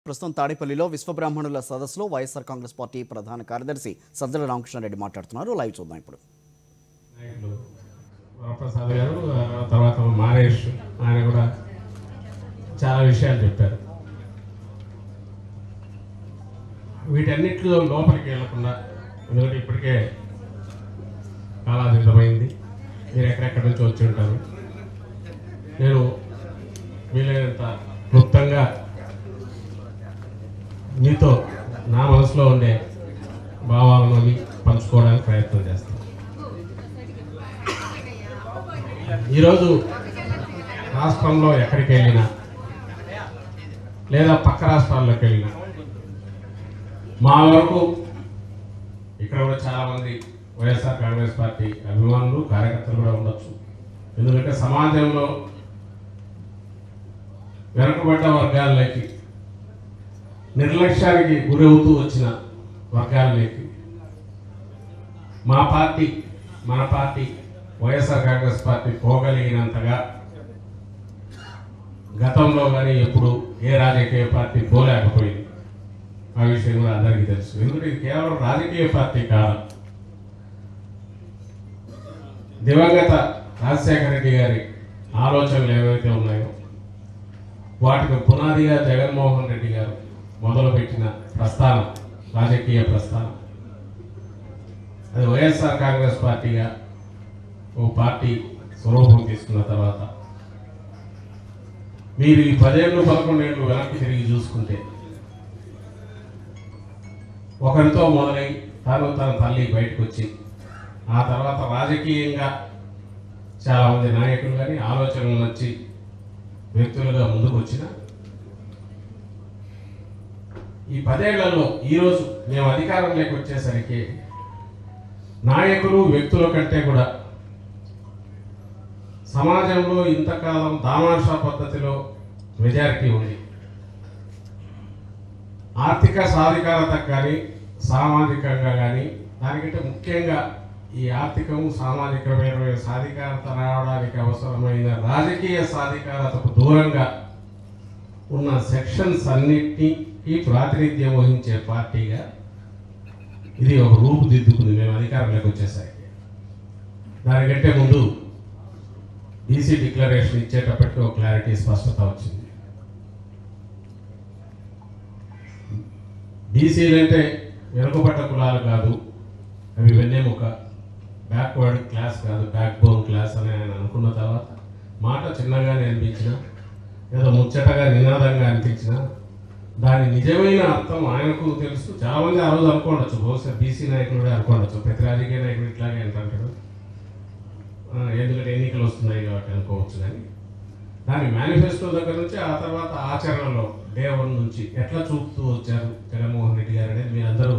ప్రస్తుతం తాడేపల్లిలో విశ్వబ్రాహ్మణుల సదస్సులో వైఎస్ఆర్ కాంగ్రెస్ పార్టీ ప్రధాన కార్యదర్శి సజ్జల రామకృష్ణారెడ్డి మాట్లాడుతున్నారు లైవ్ చూద్దాం ఇప్పుడు నాయకులు వరప్రసాద్ గారు ఆ తర్వాత మారేష్ ఆయన కూడా చాలా విషయాలు చెప్పారు వీటన్నిటిలో లోపలికి వెళ్లకుండా ఎందుకంటే ఇప్పటికే కాలాతీతమైంది మీరు ఎక్కడెక్కడి నుంచి వచ్చి ఉంటారు నేను వీలైనంత క్లుప్తంగా మీతో నా మనసులో ఉండే భావాలను అవి పంచుకోవడానికి ప్రయత్నం చేస్తాను ఈరోజు రాష్ట్రంలో ఎక్కడికి వెళ్ళినా లేదా పక్క రాష్ట్రాల్లోకి వెళ్ళినా మా వరకు ఇక్కడ కూడా చాలా మంది వైఎస్ఆర్ కాంగ్రెస్ పార్టీ అభిమానులు కార్యకర్తలు కూడా ఉండొచ్చు ఎందుకంటే సమాజంలో వెనుకబడ్డ వర్గాలకి నిర్లక్ష్యానికి గురవుతూ వచ్చిన వర్గాలకి మా పార్టీ మన పార్టీ వైఎస్ఆర్ కాంగ్రెస్ పార్టీ పోగలిగినంతగా గతంలో కానీ ఎప్పుడు ఏ రాజకీయ పార్టీ పోలేకపోయింది ఆ విషయం కూడా అందరికీ తెలుసు ఎందుకంటే ఇది కేవలం రాజకీయ పార్టీ కాదు దివంగత రాజశేఖర రెడ్డి గారి ఆలోచనలు ఏవైతే ఉన్నాయో వాటికి పునాదిగా జగన్మోహన్ రెడ్డి గారు మొదలుపెట్టిన ప్రస్థానం రాజకీయ ప్రస్థానం అది వైఎస్ఆర్ కాంగ్రెస్ పార్టీగా ఓ పార్టీ స్వరూపం తీసుకున్న తర్వాత మీరు ఈ పదేళ్ళు పదకొండేళ్ళు వెనక్కి తిరిగి చూసుకుంటే ఒకరితో మొదలై తాను తన తల్లి బయటకు వచ్చి ఆ తర్వాత రాజకీయంగా చాలామంది నాయకులు కానీ ఆలోచనలు వచ్చి వ్యక్తులుగా ముందుకు వచ్చిన ఈ పదేళ్లలో ఈరోజు మేము అధికారంలోకి వచ్చేసరికి నాయకులు వ్యక్తుల కంటే కూడా సమాజంలో ఇంతకాలం దామాషా పద్ధతిలో మెజారిటీ ఉంది ఆర్థిక సాధికారత కానీ సామాజికంగా కానీ దానికంటే ముఖ్యంగా ఈ ఆర్థికము సామాజికమైన సాధికారత రావడానికి అవసరమైన రాజకీయ సాధికారతకు దూరంగా ఉన్న సెక్షన్స్ అన్నిటికీ ప్రాతినిధ్యం వహించే పార్టీగా ఇది ఒక రూపుదిద్దుకుంది మేము అధికారంలోకి వచ్చేసరికి దానికంటే ముందు బీసీ డిక్లరేషన్ ఇచ్చేటప్పటికి ఒక క్లారిటీ స్పష్టత వచ్చింది బీసీలు అంటే వెనుకబడ్డ కులాలు కాదు అవి వెన్నెముక బ్యాక్వర్డ్ క్లాస్ కాదు బ్యాక్ బోన్ క్లాస్ అని ఆయన అనుకున్న తర్వాత మాట చిన్నగానే అనిపించిన ఏదో ముచ్చటగా నినాదంగా అనిపించిన దాని నిజమైన అర్థం ఆయనకు తెలుసు చాలామంది ఆ రోజు అనుకోండొచ్చు బహుశా బీసీ నాయకులు కూడా అనుకోండొచ్చు ప్రతి రాజకీయ నాయకుడు ఇట్లాగే అంటారు ఆ, ఎందుకంటే ఎన్నికలు వస్తున్నాయి కాబట్టి అనుకోవచ్చు కానీ దాని మేనిఫెస్టో దగ్గర నుంచి ఆ తర్వాత ఆచరణలో డే వన్ నుంచి ఎట్లా చూపుతూ వచ్చారు జగన్మోహన్ రెడ్డి గారు అనేది మీరు అందరూ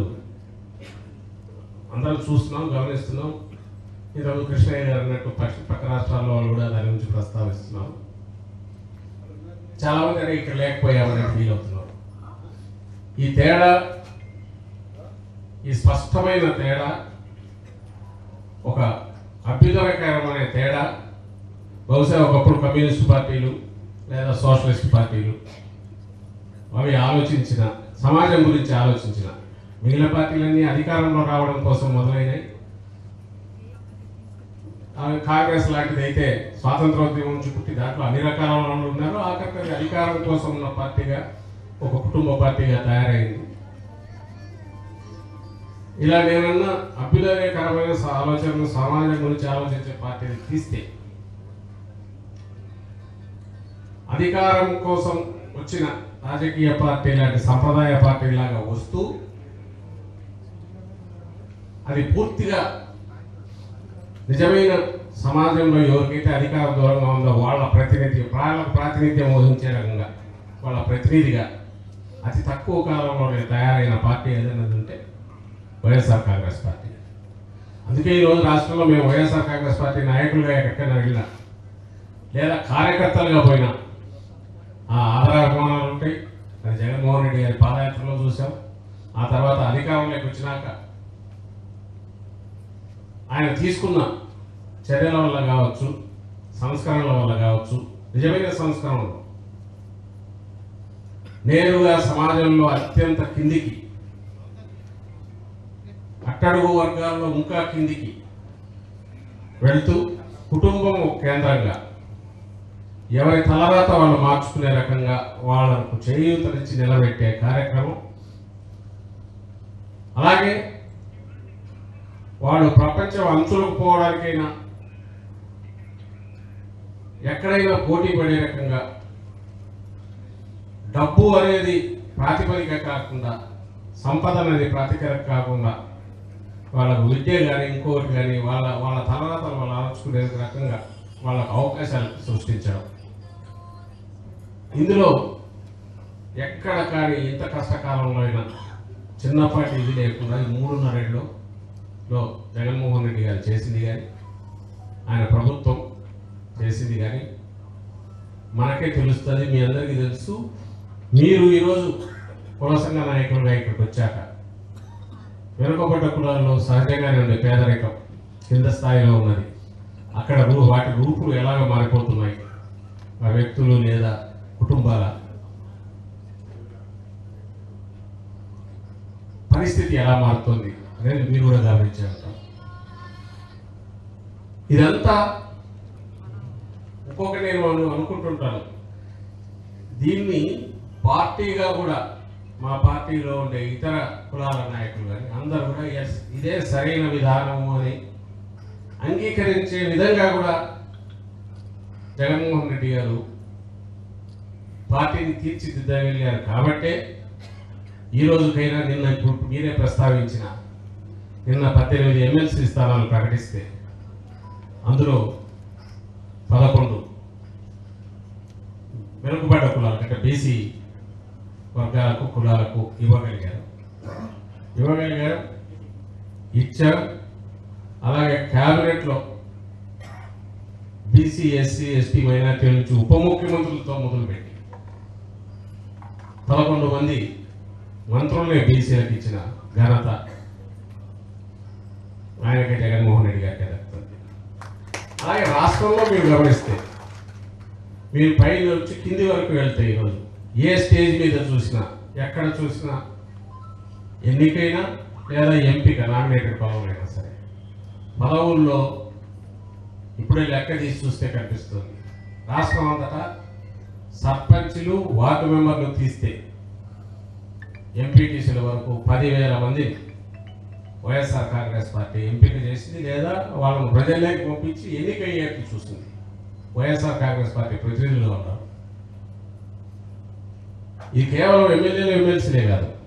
అందరం చూస్తున్నాం గమనిస్తున్నాం ఈరోజు కృష్ణయ్య గారు అన్నట్టు పక్క పక్క రాష్ట్రాల్లో వాళ్ళు కూడా దాని గురించి ప్రస్తావిస్తున్నాం చాలా మంది అంటే ఇక్కడ లేకపోయామని ఫీల్ అవుతున్నారు ఈ తేడా ఈ స్పష్టమైన తేడా ఒక అభ్యుదయకరమైన తేడా బహుశా ఒకప్పుడు కమ్యూనిస్ట్ పార్టీలు లేదా సోషలిస్ట్ పార్టీలు అవి ఆలోచించిన సమాజం గురించి ఆలోచించిన మిగిలిన పార్టీలన్నీ అధికారంలో రావడం కోసం మొదలైనవి అవి కాంగ్రెస్ లాంటిది అయితే స్వాతంత్రోద్యమం నుంచి పుట్టి దాంట్లో అన్ని రకాల వాళ్ళు ఉన్నారు ఆఖరికి అధికారం కోసం ఉన్న పార్టీగా ఒక కుటుంబ పార్టీగా తయారైంది ఇలా నేనన్నా అభ్యుదయకరమైన స- ఆలోచనలు సమాజం గురించి ఆలోచించే పార్టీని తీస్తే అధికారం కోసం వచ్చిన రాజకీయ పార్టీ లాంటి సంప్రదాయ పార్టీ లాగా వస్తూ అది పూర్తిగా నిజమైన సమాజంలో ఎవరికైతే అధికార దూరంగా ఉందో వాళ్ళ ప్రతినిధి వాళ్ళకు ప్రాతినిధ్యం వహించే రకంగా వాళ్ళ ప్రతినిధిగా అతి తక్కువ కాలంలోనే తయారైన పార్టీ ఏదైనా ఉంటే వైఎస్ఆర్ కాంగ్రెస్ పార్టీ అందుకే ఈరోజు రాష్ట్రంలో మేము వైఎస్ఆర్ కాంగ్రెస్ పార్టీ నాయకులుగా ఎక్కడికైనా వెళ్ళినా లేదా కార్యకర్తలుగా పోయినా ఆ ఆధారాభిమానాలు ఉంటాయి అది జగన్మోహన్ రెడ్డి గారి పాదయాత్రలో చూసాం ఆ తర్వాత అధికారంలోకి వచ్చినాక ఆయన తీసుకున్న చర్యల వల్ల కావచ్చు సంస్కరణల వల్ల కావచ్చు నిజమైన సంస్కరణలు నేరుగా సమాజంలో అత్యంత కిందికి అట్టడుగు వర్గాల్లో ఇంకా కిందికి వెళ్తూ కుటుంబం ఒక కేంద్రంగా ఎవరి తలరాత వాళ్ళు మార్చుకునే రకంగా వాళ్ళకు చేయూతనిచ్చి నిలబెట్టే కార్యక్రమం అలాగే వాళ్ళు ప్రపంచం అంచులకు పోవడానికైనా ఎక్కడైనా పోటీ పడే రకంగా డబ్బు అనేది ప్రాతిపదిక కాకుండా సంపద అనేది ప్రాతిపదిక కాకుండా వాళ్ళకు విద్య కానీ ఇంకొకటి కానీ వాళ్ళ వాళ్ళ తలరాతలు వాళ్ళు ఆలోచుకునే రకంగా వాళ్ళకు అవకాశాలు సృష్టించడం ఇందులో ఎక్కడ కానీ ఇంత కష్టకాలంలో అయినా చిన్నపాటి ఇది లేకుండా ఈ మూడున్నరేళ్ళలో లో జగన్మోహన్ రెడ్డి గారు చేసింది కానీ ఆయన ప్రభుత్వం చేసింది కానీ మనకే తెలుస్తుంది మీ అందరికీ తెలుసు మీరు ఈరోజు కుల సంఘ నాయకులుగా ఇక్కడికి వచ్చాక వెనుకబడ్డ కులాల్లో సహజంగానే ఉండే పేదరికం కింద స్థాయిలో ఉన్నది అక్కడ రూ వాటి రూపులు ఎలాగ మారిపోతున్నాయి ఆ వ్యక్తులు లేదా కుటుంబాల పరిస్థితి ఎలా మారుతుంది అనేది మీరు కూడా గమనించే ఉంటారు ఇదంతా ఇంకొక నేను అను- అనుకుంటుంటాను దీన్ని పార్టీగా కూడా మా పార్టీలో ఉండే ఇతర కులాల నాయకులు కానీ అందరూ కూడా ఎస్ ఇదే సరైన విధానము అని అంగీకరించే విధంగా కూడా జగన్మోహన్ రెడ్డి గారు పార్టీని తీర్చిదిద్దగలిగారు కాబట్టే ఈ రోజుకైనా నిన్న ఇప్పుడు మీరే ప్రస్తావించిన నిన్న పద్దెనిమిది ఎమ్మెల్సీ స్థానాలు ప్రకటిస్తే అందులో పదకొండు వెనుకబడ్డ కులాలు అంటే బీసీ వర్గాలకు కులాలకు ఇవ్వగలిగారు ఇవ్వగలిగారు ఇచ్చారు అలాగే క్యాబినెట్లో బీసీ ఎస్సీ ఎస్టీ మైనార్టీల నుంచి ఉప ముఖ్యమంత్రులతో మొదలుపెట్టి పదకొండు మంది మంత్రులనే బీసీలకు ఇచ్చిన ఘనత ఆయనకి జగన్మోహన్ రెడ్డి గారికి దక్కుతుంది అలాగే రాష్ట్రంలో మీరు గమనిస్తే మీరు పై నుంచి కింది వరకు వెళ్తే ఈరోజు ఏ స్టేజ్ మీద చూసినా ఎక్కడ చూసినా ఎన్నికైనా లేదా ఎంపిక నామినేటెడ్ పదవులైనా సరే పదవుల్లో ఇప్పుడే లెక్క తీసి చూస్తే కనిపిస్తుంది రాష్ట్రం అంతటా సర్పంచ్లు వార్డు మెంబర్లు తీస్తే ఎంపీటీసీల వరకు పదివేల మంది వైఎస్ఆర్ కాంగ్రెస్ పార్టీ ఎంపిక చేసింది లేదా వాళ్ళను ప్రజల్లోకి పంపించి ఎన్నికయ్యేట్టు చూస్తుంది వైఎస్ఆర్ కాంగ్రెస్ పార్టీ ప్రతినిధులు ఉన్నారు ఇది కేవలం ఎమ్మెల్యేలు ఎమ్మెల్సీలే కాదు